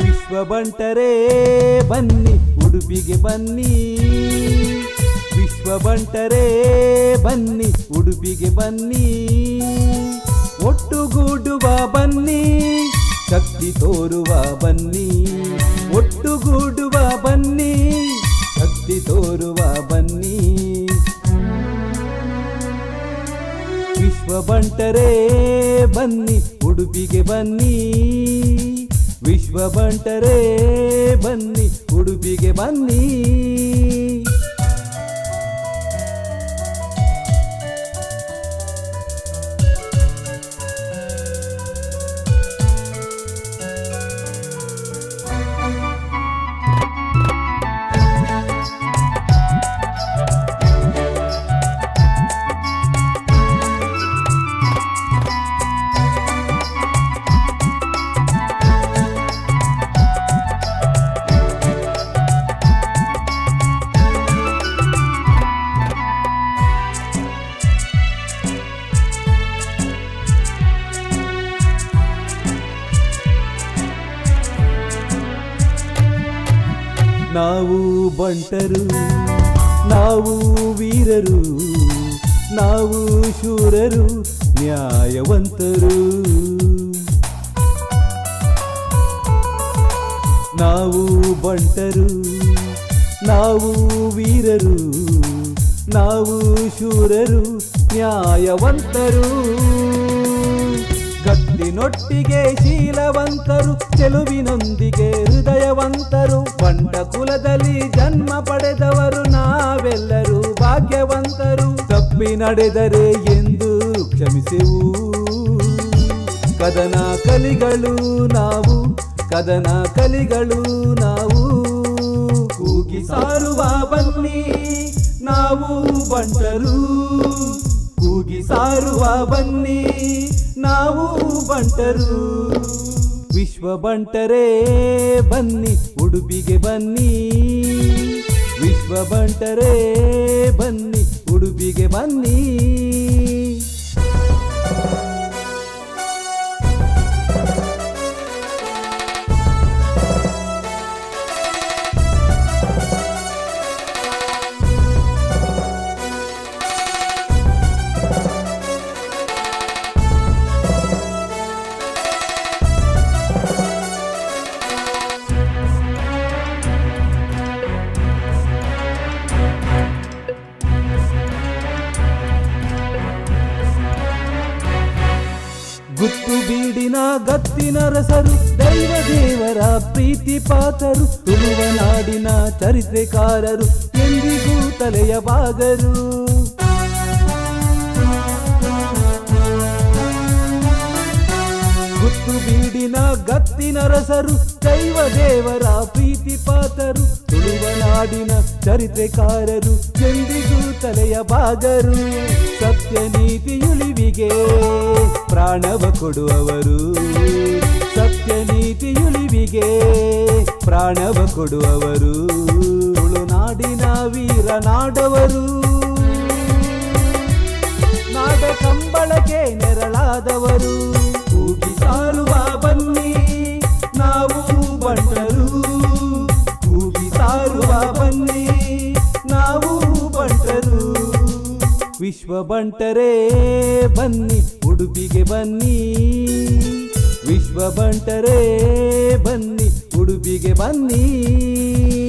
ವಿಶ್ವ ಬಂಟರೇ ಬನ್ನಿ ಉಡುಪಿಗೆ ಬನ್ನಿ ವಿಶ್ವ ಬಂಟರೇ ಬನ್ನಿ ಉಡುಪಿಗೆ ಬನ್ನಿ ಒಟ್ಟುಗೂಡುವ ಬನ್ನಿ ಶಕ್ತಿ ತೋರುವ ಬನ್ನಿ ಒಟ್ಟುಗೂಡುವ ಬನ್ನಿ ಶಕ್ತಿ ತೋರುವ ಬನ್ನಿ ವಿಶ್ವ ಬಂಟರೇ ಬನ್ನಿ ಉಡುಪಿಗೆ ಬನ್ನಿ ವಿಶ್ವ ಬಂಟರೇ ಬನ್ನಿ ಉಡುಪಿಗೆ ಬನ್ನಿ ನಾವು ಬಂಟರು ನಾವು ವೀರರು ನಾವು ಶೂರರು ನ್ಯಾಯವಂತರು ನಾವು ಬಂಟರು ನಾವು ವೀರರು ನಾವು ಶೂರರು ನ್ಯಾಯವಂತರು ಗತ್ತಿನೊಟ್ಟಿಗೆ ಶೀಲವಂತರು ಚೆಲುವಿನೊಂದಿಗೆ ಹೃದಯವಂತರು ಬಂಡ ಕುಲದಲ್ಲಿ ಜನ್ಮ ಪಡೆದವರು ನಾವೆಲ್ಲರೂ ಭಾಗ್ಯವಂತರು ತಪ್ಪಿ ನಡೆದರೆ ಎಂದು ಕ್ಷಮಿಸೆವು ಕದನ ಕಲಿಗಳು ನಾವು ಕದನ ಕಲಿಗಳು ನಾವು ಕೂಗಿ ಸಾರುವ ಬನ್ನಿ ನಾವು ಬಂಟರು ಕೂಗಿ ಸಾರುವ ಬನ್ನಿ ನಾವು ಬಂಟರು ವಿಶ್ವ ಬಂಟರೇ ಬನ್ನಿ ಉಡುಪಿಗೆ ಬನ್ನಿ ವಿಶ್ವ ಬಂಟರೇ ಬನ್ನಿ ಉಡುಪಿಗೆ ಬನ್ನಿ ಗುತ್ತು ಬೀಡಿನ ಗತ್ತಿನ ರಸರು ದೈವ ದೇವರ ಪ್ರೀತಿ ಪಾತರು ತುಳುವ ನಾಡಿನ ಚರಿತ್ರೆಕಾರರು ಎಂದಿಗೂ ತಲೆಯ ಬಾಗರು ಗುತ್ತು ಬೀಡಿನ ಗತ್ತಿನ ರಸರು ದೈವ ದೇವರ ಪ್ರೀತಿ ಪಾತರು ತುಳುವ ನಾಡಿನ ಚರಿತ್ರೆಕಾರರು ಎಂದಿಗೂ ತಲೆಯ ಬಾಗರು ಸತ್ಯ ನೀತಿಯುಳಿವಿಗೆ ಪ್ರಾಣವ ಕೊಡುವವರು ಸತ್ಯ ನೀತಿಯುಳಿವಿಗೆ ಪ್ರಾಣವ ಕೊಡುವವರು ತುಳುನಾಡಿನ ವೀರ ನಾಡವರು ನಾಡ ಕಂಬಳಕ್ಕೆ ನೆರಳಾದವರು ಕೂಗಿ ಸಾರುವ ಬನ್ನಿ ನಾವು ಬಂಟರು ಕೂಗಿ ಸಾರುವ ಬನ್ನಿ ನಾವು ಬಂಟರು ವಿಶ್ವ ಬಂಟರೇ ಬನ್ನಿ ಉಡುಪಿಗೆ ಬನ್ನಿ ವಿಶ್ವ ಬಂಟರೇ ಬನ್ನಿ ಉಡುಪಿಗೆ ಬನ್ನಿ